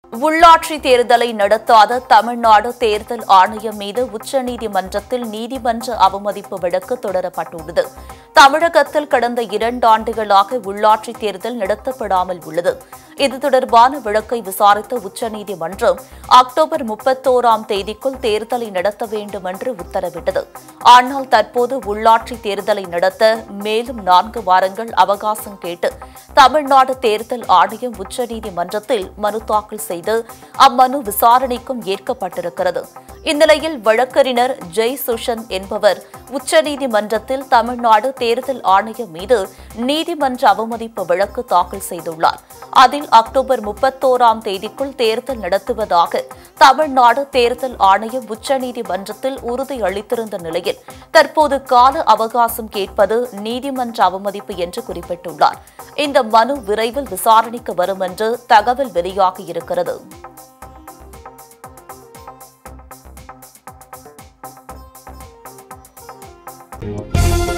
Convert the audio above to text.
உள்ளாட்சி தேர்தலை நடத்தாத தமிழ்நாடு தேர்தல் ஆணையம் மீது உச்சநீதிமன்றத்தில் நீதிமன்ற அவமதிப்பு வழக்கு தொடரப்பட்டுள்ளது தமிழகத்தில் கடந்த இரண்டு ஆண்டுகளாக உள்ளாட்சி தேர்தல் நடத்தப்படாமல் உள்ளது இது தொடர்பான வழக்கை விசாரித்த உச்சநீதிமன்றம் அக்டோபர் முப்பத்தோராம் தேதிக்குள் தேர்தலை நடத்த வேண்டும் என்று உத்தரவிட்டது ஆனால் தற்போது உள்ளாட்சி தேர்தலை நடத்த மேலும் நான்கு வாரங்கள் அவகாசம் கேட்டு தமிழ்நாடு தேர்தல் ஆணையம் உச்சநீதிமன்றத்தில் மனு தாக்கல் செய்து அம்மனு விசாரணைக்கும் ஏற்கப்பட்டிருக்கிறது இந்நிலையில் வழக்கறிஞர் ஜெய் சுஷன் என்பவர் உச்சநீதிமன்றத்தில் தமிழ்நாடு தேர்தல் ஆணையம் மீது நீதிமன்ற அவமதிப்பு வழக்கு தாக்கல் செய்துள்ளார் அதில் அக்டோபர் முப்பத்தோராம் தேதிக்குள் தேர்தல் நடத்துவதாக தமிழ்நாடு தேர்தல் ஆணையம் உச்சநீதிமன்றத்தில் உறுதியளித்திருந்த நிலையில் தற்போது கால அவகாசம் கேட்பது நீதிமன்ற அவமதிப்பு என்று குறிப்பிட்டுள்ளார் இந்த மனு விரைவில் விசாரணைக்கு வரும் என்று தகவல் வெளியாகியிருக்கிறது Thank you.